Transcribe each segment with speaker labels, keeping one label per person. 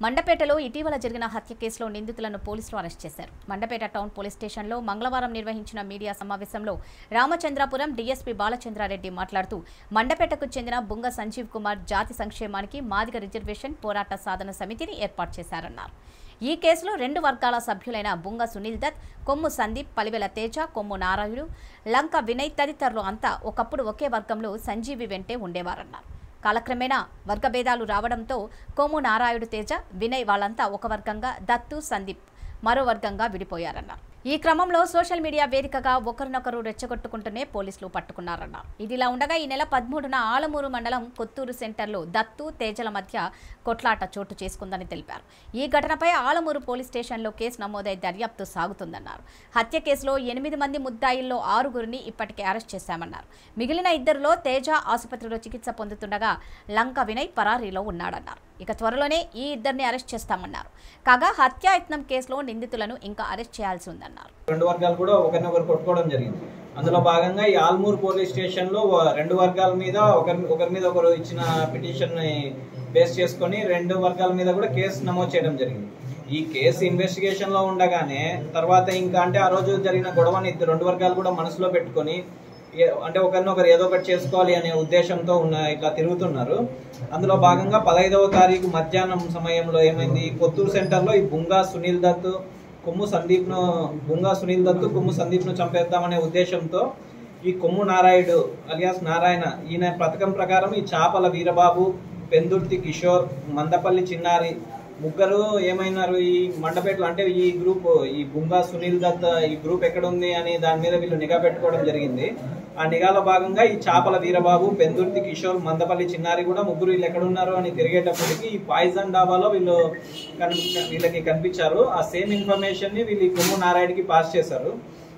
Speaker 1: మండపేటలో ఇటీవల జరిగిన హత్య కేసులో నిందితులను పోలీసులు అరెస్ట్ చేశారు మండపేట టౌన్ పోలీస్ స్టేషన్లో మంగళవారం నిర్వహించిన మీడియా సమావేశంలో రామచంద్రాపురం డీఎస్పీ బాలచంద్రారెడ్డి మాట్లాడుతూ మండపేటకు చెందిన బుంగ సంజీవ్ కుమార్ జాతి సంక్షేమానికి మాదిగ రిజర్వేషన్ పోరాట సాధన సమితిని ఏర్పాటు చేశారన్నారు ఈ కేసులో రెండు వర్గాల సభ్యులైన బుంగ సునీల్ దత్ కొమ్ము సందీప్ పలివెల తేజ కొమ్ము నారాయుడు లంక వినయ్ తదితరులు అంతా ఒకప్పుడు ఒకే వర్గంలో సంజీవి వెంటే ఉండేవారన్నారు కాలక్రమేణా వర్గభేదాలు రావడంతో కొమ్ము నారాయుడు తేజ వినయ్ వాళ్ళంతా ఒక వర్గంగా దత్తు సందీప్ మరో వర్గంగా విడిపోయారన్నారు ఈ క్రమంలో సోషల్ మీడియా వేదికగా ఒకరినొకరు రెచ్చగొట్టుకుంటూనే పోలీసులు పట్టుకున్నారన్నారు ఇదిలా ఉండగా ఈ నెల పదమూడున ఆలమూరు మండలం కొత్తూరు సెంటర్లో దత్తు తేజల మధ్య కొట్లాట చోటు చేసుకుందని తెలిపారు ఈ ఘటనపై ఆలమూరు పోలీస్ స్టేషన్లో కేసు నమోదై దర్యాప్తు సాగుతుందన్నారు హత్య కేసులో ఎనిమిది మంది ముద్దాయిల్లో ఆరుగురిని ఇప్పటికే అరెస్ట్ చేశామన్నారు మిగిలిన ఇద్దరిలో తేజ ఆసుపత్రిలో చికిత్స పొందుతుండగా లంక వినయ్ పరారీలో ఉన్నాడన్నారు ఇక త్వరలోనే ఈ ఇద్దరిని అరెస్ట్ చేస్తామన్నారు కాగా హత్యాయత్నం కేసులో నిందితులను ఇంకా అరెస్ట్ చేయాల్సి ఉందన్నారు
Speaker 2: రెండు వర్గాలు కూడా ఒకరినొకరు కొట్టుకోవడం జరిగింది అందులో భాగంగా ఈ ఆల్మూర్ పోలీస్ స్టేషన్ లో రెండు వర్గాల మీద ఒకరి ఒకరి మీద ఒకరు ఇచ్చిన పిటిషన్ ని బేస్ చేసుకొని రెండు వర్గాల మీద కూడా కేసు నమోదు చేయడం జరిగింది ఈ కేసు ఇన్వెస్టిగేషన్ లో ఉండగానే తర్వాత ఇంకా అంటే ఆ రోజు జరిగిన గొడవని ఇద్దరు రెండు వర్గాలు కూడా మనసులో పెట్టుకొని ఏ- అంటే ఒకరినొకరు ఏదో ఒకటి చేసుకోవాలి అనే ఉద్దేశంతో ఉన్న ఇట్లా తిరుగుతున్నారు అందులో భాగంగా పదహైదవ తారీఖు మధ్యాహ్నం సమయంలో ఏమైంది కొత్తూరు సెంటర్లో ఈ బుంగా సునీల్ దత్ కొమ్ము సందీప్ను బుంగా సునీల్ దత్తు కొమ్ము సందీప్ను చంపేద్దామనే ఉద్దేశంతో ఈ కొమ్ము నారాయుడు అలియాస్ నారాయణ ఈయన పథకం ప్రకారం ఈ చాపల వీరబాబు పెందుర్తి కిషోర్ మందపల్లి చిన్నారి ముగ్గురు ఏమైనారు ఈ మండపేటలో అంటే ఈ గ్రూప్ ఈ బుంగా సునీల్ దత్ ఈ గ్రూప్ ఎక్కడ ఉంది అని దాని మీద వీళ్ళు నిఘా పెట్టుకోవడం జరిగింది ఆ నిఘాలో భాగంగా ఈ చాపల వీరబాబు పెందుర్తి కిషోర్ మందపల్లి చిన్నారి కూడా ముగ్గురు వీళ్ళు ఎక్కడ ఉన్నారు అని తిరిగేటప్పటికి ఈ పాయిజన్ డాబాలో వీళ్ళు కన్- వీళ్ళకి కనిపించారు ఆ సేమ్ ఇన్ఫర్మేషన్ ని వీళ్ళు ఈ కొమ్ము నారాయణకి పాస్ చేశారు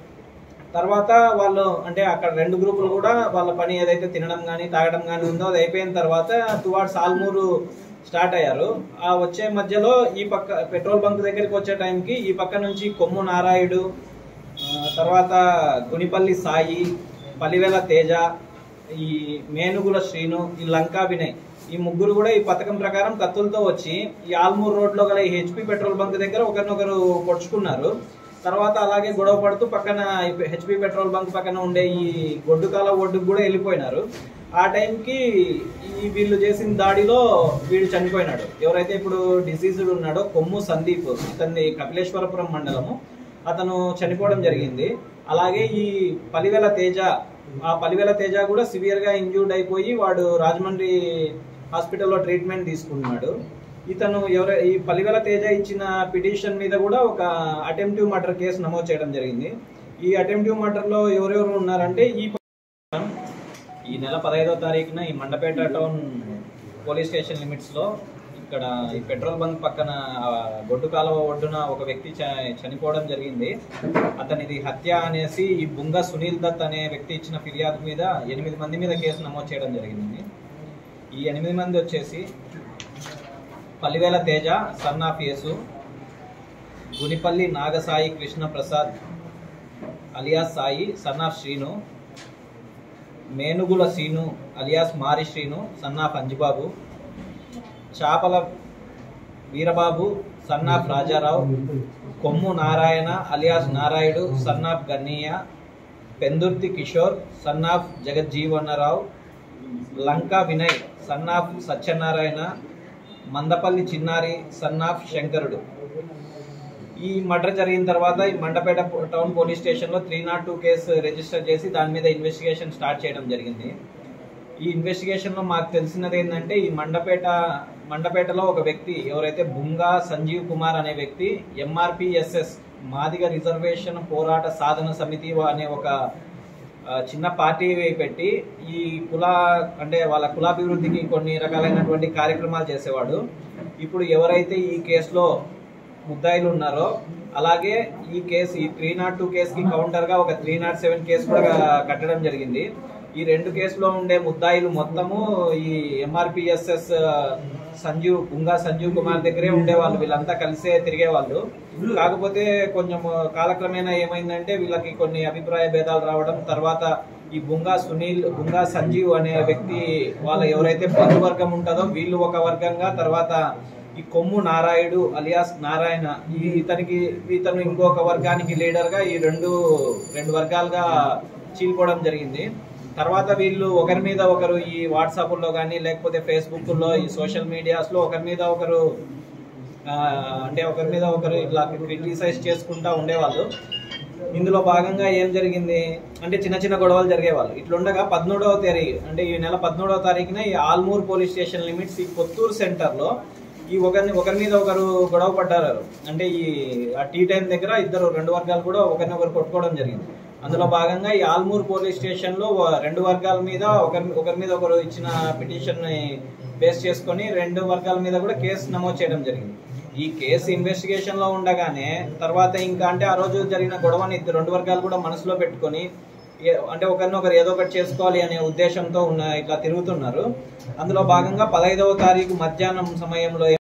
Speaker 2: తర్వాత వాళ్ళు అంటే అక్కడ రెండు గ్రూపులు కూడా వాళ్ళ పని ఏదైతే తినడం కానీ తాగడం కానీ ఉందో అది అయిపోయిన తర్వాత టువార్డ్స్ ఆల్మూరు స్టార్ట్ అయ్యారు ఆ వచ్చే మధ్యలో ఈ పక్క పెట్రోల్ బంక్ దగ్గరికి వచ్చే టైంకి ఈ పక్క నుంచి కొమ్ము నారాయుడు ఆ, తర్వాత గునిపల్లి సాయి పలివెల తేజ ఈ మేనుగుల శ్రీను ఈ లంకా వినయ్ ఈ ముగ్గురు కూడా ఈ పథకం ప్రకారం కత్తులతో వచ్చి ఈ ఆల్మూర్ రోడ్ లో గల ఈ హెచ్పి పెట్రోల్ బంక్ దగ్గర ఒకరినొకరు పొడుచుకున్నారు తర్వాత అలాగే గొడవ పడుతూ పక్కన హెచ్పి పెట్రోల్ బంక్ పక్కన ఉండే ఈ గొడ్డుకాల ఒడ్డుకు కూడా వెళ్ళిపోయినారు ఆ టైంకి ఈ వీళ్ళు చేసిన దాడిలో వీడు చనిపోయినాడు ఎవరైతే ఇప్పుడు డిసీజ్డ్ ఉన్నాడో కొమ్ము సందీప్ ఇతన్ని కపిలేశ్వరపురం మండలము అతను చనిపోవడం జరిగింది అలాగే ఈ పలివెల తేజ ఆ పలివెల తేజ కూడా సివియర్ గా ఇంజూర్డ్ అయిపోయి వాడు రాజమండ్రి హాస్పిటల్లో ట్రీట్మెంట్ తీసుకున్నాడు ఇతను ఎవర ఈ పలివెల తేజ ఇచ్చిన పిటిషన్ మీద కూడా ఒక అటెంప్టివ్ మర్డర్ కేసు నమోదు చేయడం జరిగింది ఈ అటెంప్టివ్ మర్డర్ లో ఎవరెవరు ఉన్నారంటే ఈ ఈ నెల పదహైదో తారీఖున ఈ Mandapeta town police station limits లో ఇక్కడ ఈ పెట్రోల్ బంక్ పక్కన ఆ, గొడ్డు కాలువ ఒడ్డున ఒక వ్యక్తి చ- చనిపోవడం జరిగింది అతనిది హత్య అనేసి ఈ బుంగ సునీల్ దత్ అనే వ్యక్తి ఇచ్చిన ఫిర్యాదు మీద ఎనిమిది మంది మీద కేసు నమోదు చేయడం జరిగింది ఈ ఎనిమిది మంది వచ్చేసి Palivela Teja son of Yesu Gunipalli Nagasai Krishna Prasad alias Sai son of Srinu Menugula Srinu alias Mari Srinu son of Anjibabu Chapala Veerababu son of Rajarao Kommu Narayana alias Narayudu son of Gannayya Pendurthi Kishore son of Jagajjeevanarao Lanka Vinay son of Satyanarayana Mandapalli Chinnari son of శంకరుడు ఈ మర్డర్ జరిగిన తర్వాత ఈ మండపేట పో- టౌన్ పోలీస్ స్టేషన్లో three not two case register చేసి దాని మీద ఇన్వెస్టిగేషన్ స్టార్ట్ చేయడం జరిగింది ఈ ఇన్వెస్టిగేషన్లో మాకు తెలిసినది ఏంటంటే ఈ మండపేట మండపేటలో ఒక వ్యక్తి ఎవరైతే బుంగా సంజీవ్ కుమార్ అనే వ్యక్తి ఎంఆర్పిఎస్ఎస్ మాదిగ రిజర్వేషన్ పోరాట సాధన సమితి అనే ఒక ఆ, చిన్న పార్టీ పెట్టి ఈ కుల అంటే వాళ్ళ కులాభివృద్ధికి కొన్ని రకాలైనటువంటి కార్యక్రమాలు చేసేవాడు ఇప్పుడు ఎవరైతే ఈ కేసులో ముద్దాయిలు ఉన్నారో అలాగే ఈ కేసు ఈ త్రీ నాట్ టూ కేసుకి కౌంటర్ గా ఒక త్రీ నాట్ సెవెన్ కేసు కూడా కట్టడం జరిగింది ఈ రెండు కేసులో ఉండే ముద్దాయిలు మొత్తము ఈ ఎంఆర్పిఎస్ఎస్ సంజీవ్ గుంగా సంజీవ్ కుమార్ దగ్గరే ఉండేవాళ్ళు వీళ్ళంతా కలిసే తిరిగేవాళ్ళు కాకపోతే కొంచెం కాలక్రమేణా ఏమైందంటే వీళ్ళకి కొన్ని అభిప్రాయ భేదాలు రావడం తర్వాత ఈ బుంగా సునీల్ బుంగా సంజీవ్ అనే వ్యక్తి వాళ్ళ ఎవరైతే బంధువర్గం ఉంటుందో వీళ్ళు ఒక వర్గంగా తర్వాత ఈ కొమ్ము నారాయుడు అలియాస్ నారాయణ ఈ ఇతనికి ఇతను ఇంకొక వర్గానికి లీడర్ గా ఈ రెండు రెండు వర్గాలుగా చీలిపోవడం జరిగింది తర్వాత వీళ్ళు ఒకరి మీద ఒకరు ఈ వాట్సాప్లో కానీ లేకపోతే ఫేస్బుక్లో ఈ సోషల్ మీడియాస్లో ఒకరి మీద ఒకరు ఆ, అంటే ఒకరి మీద ఒకరు ఇట్లా క్రిటిసైజ్ చేసుకుంటా ఉండేవాళ్ళు ఇందులో భాగంగా ఏం జరిగింది అంటే చిన్న చిన్న గొడవలు జరిగేవాళ్ళు ఇట్లుండగా పదమూడవ తారీఖు అంటే ఈ నెల పదమూడవ తారీఖున ఈ ఆల్మూర్ పోలీస్ స్టేషన్ లిమిట్స్ ఈ కొత్తూరు సెంటర్లో ఈ ఒకరిని ఒకరి మీద ఒకరు గొడవ పడ్డారు అంటే ఈ ఆ టీ టైం దగ్గర ఇద్దరు రెండు వర్గాలు కూడా ఒకరిని ఒకరు కొట్టుకోవడం జరిగింది అందులో భాగంగా ఈ ఆల్మూర్ పోలీస్ స్టేషన్లో వ- రెండు వర్గాల మీద ఒకరి ఒకరి మీద ఒకరు ఇచ్చిన పిటిషన్ ని బేస్ చేసుకొని రెండు వర్గాల మీద కూడా కేసు నమోదు చేయడం జరిగింది ఈ కేసు ఇన్వెస్టిగేషన్ లో ఉండగానే తర్వాత ఇంకా అంటే ఆ రోజు జరిగిన గొడవని ఇద్దరు రెండు వర్గాలు కూడా మనసులో పెట్టుకొని ఏ- అంటే ఒకరినొకరు ఏదో ఒకటి చేసుకోవాలి అనే ఉద్దేశంతో ఉన్న ఇట్లా తిరుగుతున్నారు అందులో భాగంగా పదహైదవ తారీఖు మధ్యాహ్నం సమయంలో